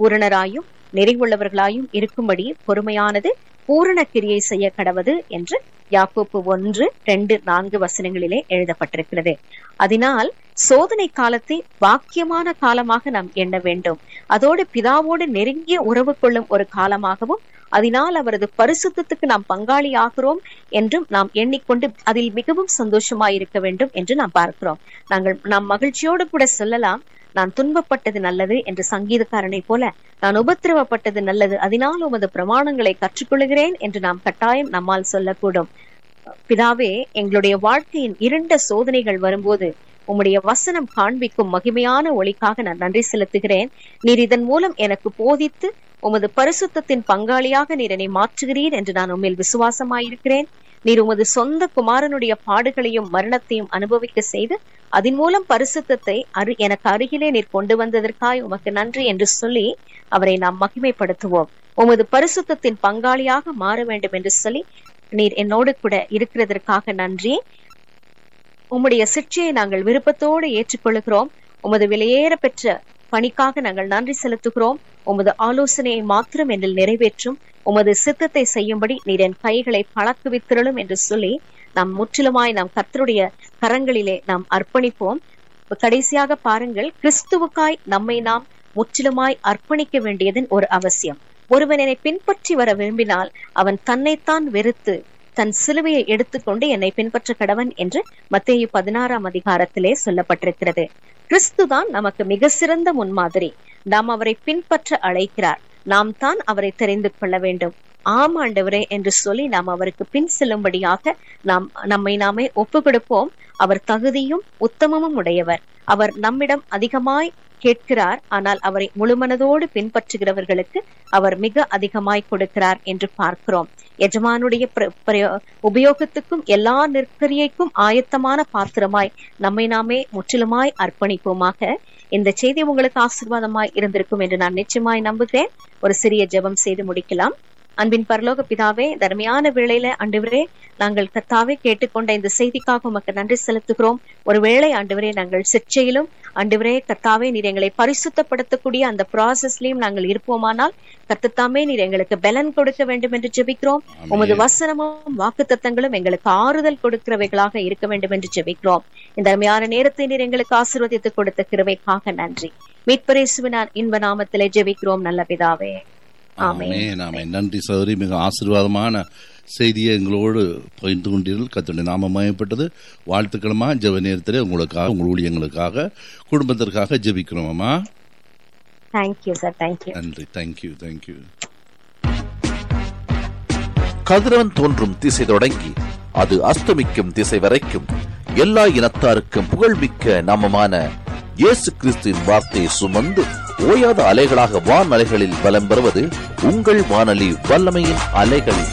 பூரணராயும் நெறிவுள்ளவர்களாயும் இருக்கும்படி பொறுமையானது பூரண கிரியை செய்ய கடவது என்று யாக்கோப்பு ஒன்று ரெண்டு நான்கு வசனங்களிலே எழுதப்பட்டிருக்கிறது அதனால் சோதனை காலத்தை வாக்கியமான காலமாக நாம் எண்ண வேண்டும் அதோடு பிதாவோடு நெருங்கிய உறவு கொள்ளும் ஒரு காலமாகவும் அதனால் அவரது பரிசுத்தத்துக்கு நாம் பங்காளி ஆகிறோம் என்றும் நாம் எண்ணிக்கொண்டு அதில் மிகவும் சந்தோஷமாயிருக்க வேண்டும் என்று நாம் பார்க்கிறோம் நாங்கள் நாம் மகிழ்ச்சியோடு கூட சொல்லலாம் நான் துன்பப்பட்டது நல்லது என்று சங்கீதக்காரனை போல நான் உபத்திரவப்பட்டது நல்லது அதனால் உமது பிரமாணங்களை கற்றுக்கொள்கிறேன் என்று நாம் கட்டாயம் நம்மால் சொல்லக்கூடும் பிதாவே எங்களுடைய வாழ்க்கையின் இருண்ட சோதனைகள் வரும்போது உம்முடைய வசனம் காண்பிக்கும் மகிமையான ஒளிக்காக நான் நன்றி செலுத்துகிறேன் நீர் இதன் மூலம் எனக்கு போதித்து உமது பரிசுத்தத்தின் பங்காளியாக நீர் என்னை மாற்றுகிறீர் என்று நான் உண்மையில் விசுவாசமாயிருக்கிறேன் நீர் உமது சொந்த குமாரனுடைய பாடுகளையும் மரணத்தையும் அனுபவிக்க செய்து அதன் மூலம் பரிசுத்தத்தை அரு எனக்கு அருகிலே நீர் கொண்டு வந்ததற்காய் உமக்கு நன்றி என்று சொல்லி அவரை நாம் மகிமைப்படுத்துவோம் உமது பரிசுத்தத்தின் பங்காளியாக மாற வேண்டும் என்று சொல்லி நீர் என்னோடு கூட இருக்கிறதற்காக நன்றி உம்முடைய சிற்றையை நாங்கள் விருப்பத்தோடு ஏற்றுக்கொள்கிறோம் உமது விலையேற பெற்ற பணிக்காக நாங்கள் நன்றி செலுத்துகிறோம் உமது ஆலோசனையை மாத்திரம் என்னில் நிறைவேற்றும் உமது சித்தத்தை செய்யும்படி நீர் என் கைகளை பழக்குவித்திரளும் என்று சொல்லி நாம் முற்றிலுமாய் நாம் கர்த்தருடைய கரங்களிலே நாம் அர்ப்பணிப்போம் கடைசியாக பாருங்கள் கிறிஸ்துவுக்காய் நம்மை நாம் முற்றிலுமாய் அர்ப்பணிக்க வேண்டியதன் ஒரு அவசியம் ஒருவன் என்னை பின்பற்றி வர விரும்பினால் அவன் தன்னைத்தான் வெறுத்து தன் சிலுவையை எடுத்துக்கொண்டு என்னை பின்பற்ற கடவன் என்று மத்தேயு பதினாறாம் அதிகாரத்திலே சொல்லப்பட்டிருக்கிறது கிறிஸ்துதான் நமக்கு மிக சிறந்த முன்மாதிரி நாம் அவரை பின்பற்ற அழைக்கிறார் நாம் தான் அவரை தெரிந்து கொள்ள வேண்டும் ஆம் ஆண்டவரே என்று சொல்லி நாம் அவருக்கு பின் செல்லும்படியாக நாம் நம்மை நாமே ஒப்பு கொடுப்போம் அவர் தகுதியும் உத்தமமும் உடையவர் அவர் நம்மிடம் அதிகமாய் கேட்கிறார் ஆனால் அவரை முழுமனதோடு பின்பற்றுகிறவர்களுக்கு அவர் மிக அதிகமாய் கொடுக்கிறார் என்று பார்க்கிறோம் எஜமானுடைய உபயோகத்துக்கும் எல்லா நெற்கரியைக்கும் ஆயத்தமான பாத்திரமாய் நம்மை நாமே முற்றிலுமாய் அர்ப்பணிப்போமாக இந்த செய்தி உங்களுக்கு ஆசிர்வாதமாய் இருந்திருக்கும் என்று நான் நிச்சயமாய் நம்புகிறேன் ஒரு சிறிய ஜெபம் செய்து முடிக்கலாம் அன்பின் பரலோக பிதாவே தர்மையான வேளையில ஆண்டவரே நாங்கள் கத்தாவே கேட்டுக்கொண்ட இந்த செய்திக்காக உமக்கு நன்றி செலுத்துகிறோம் ஒருவேளை ஆண்டவரே நாங்கள் சிற்சையிலும் ஆண்டவரே கத்தாவே நீர் எங்களை பரிசுத்தப்படுத்தக்கூடிய அந்த ப்ராசஸ்லயும் நாங்கள் இருப்போமானால் கத்தத்தாமே நீர் எங்களுக்கு பலன் கொடுக்க வேண்டும் என்று ஜெபிக்கிறோம் உமது வசனமும் வாக்கு தத்தங்களும் எங்களுக்கு ஆறுதல் கொடுக்கிறவைகளாக இருக்க வேண்டும் என்று ஜெபிக்கிறோம் இந்த அருமையான நேரத்தை நீர் எங்களுக்கு ஆசீர்வதித்து கொடுத்த கிருவைக்காக நன்றி மீட்பரேசுவினார் இன்ப நாமத்திலே ஜெபிக்கிறோம் நல்ல பிதாவே ஆமென் ஆமென் நன்றி சௌரி மிக ஆசீர்வாதமான செய்தியை எங்களோடு பகிர்ந்து கொண்டீர்கள் கத்துடைய நாம மயப்பட்டது வாழ்த்துக்களமா ஜெப நேரத்திலே உங்களுக்காக உங்கள் ஊழியங்களுக்காக குடும்பத்திற்காக ஜெபிக்கிறோம் அம்மா தேங்க்யூ சார் தேங்க்யூ நன்றி தேங்க்யூ தேங்க்யூ கதிரவன் தோன்றும் திசை தொடங்கி அது அஸ்தமிக்கும் திசை வரைக்கும் எல்லா இனத்தாருக்கும் புகழ்மிக்க நாமமான இயேசு கிறிஸ்துவின் வார்த்தையை சுமந்து ஓயாத அலைகளாக வான் அலைகளில் வலம் பெறுவது உங்கள் வானொலி வல்லமையின் அலைகளில்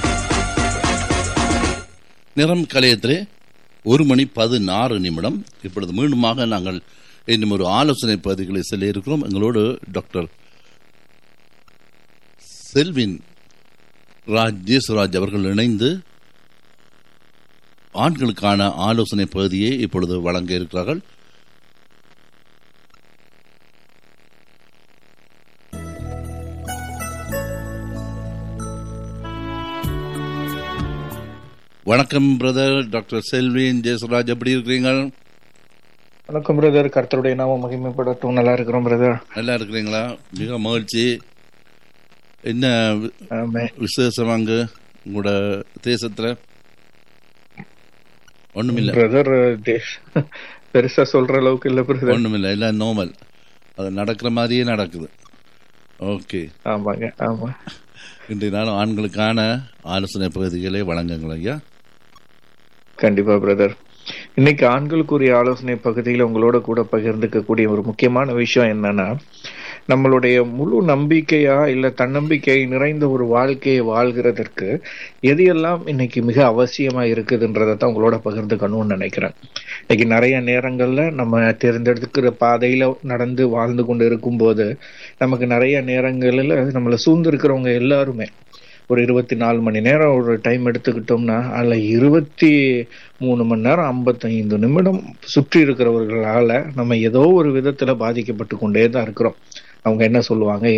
நிறம் கலையத்திலே ஒரு மணி பதினாறு நிமிடம் இப்பொழுது மீண்டுமாக நாங்கள் இன்னும் ஒரு ஆலோசனை பகுதிகளை செல்ல இருக்கிறோம் எங்களோடு டாக்டர் செல்வின் ராஜ் ஜேசுராஜ் அவர்கள் இணைந்து ஆண்களுக்கான ஆலோசனை பகுதியை இப்பொழுது வழங்க இருக்கிறார்கள் வணக்கம் பிரதர் டாக்டர் செல்வின் ஜெயசுராஜ் எப்படி இருக்கிறீங்க வணக்கம் பிரதர் கர்த்தருடைய நாம மகிமைப்படட்டும் நல்லா இருக்கிறோம் பிரதர் நல்லா இருக்கிறீங்களா மிக மகிழ்ச்சி என்ன வி- ஆமே விசேஷம் அங்கு உங்களோட தேசத்துல ஒண்ணுமில்ல பிரதர் தேஷ் பெருசா சொல்ற அளவுக்கு இல்ல பிரதர் ஒண்ணுமில்ல எல்லாம் நார்மல் அது நடக்கிற மாதிரியே நடக்குது ஓகே ஆமாங்க ஆமா இன்றைய நாள் ஆண்களுக்கான ஆலோசனை பகுதிகளை வழங்குங்கள் ஐயா கண்டிப்பா பிரதர் இன்னைக்கு ஆண்களுக்குரிய ஆலோசனை பகுதியில உங்களோட கூட பகிர்ந்துக்கக்கூடிய ஒரு முக்கியமான விஷயம் என்னன்னா நம்மளுடைய முழு நம்பிக்கையா இல்ல தன்னம்பிக்கை நிறைந்த ஒரு வாழ்க்கையை வாழ்கிறதற்கு எது எல்லாம் இன்னைக்கு மிக அவசியமா இருக்குதுன்றதை தான் உங்களோட பகிர்ந்துக்கணும்னு நினைக்கிறேன் இன்னைக்கு நிறைய நேரங்கள்ல நம்ம தேர்ந்தெடுக்கிற பாதையில நடந்து வாழ்ந்து கொண்டு இருக்கும்போது நமக்கு நிறைய நேரங்களில் நம்மளை சூழ்ந்திருக்கிறவங்க எல்லாருமே ஒரு இருபத்தி நாலு மணி நேரம் ஒரு டைம் எடுத்துக்கிட்டோம்னா அதுல இருபத்தி மூணு மணி நேரம் ஐம்பத்தைந்து நிமிடம் சுற்றி இருக்கிறவர்களால நம்ம ஏதோ ஒரு விதத்துல பாதிக்கப்பட்டு கொண்டே தான் இருக்கிறோம் அவங்க என்ன சொல்லுவாங்க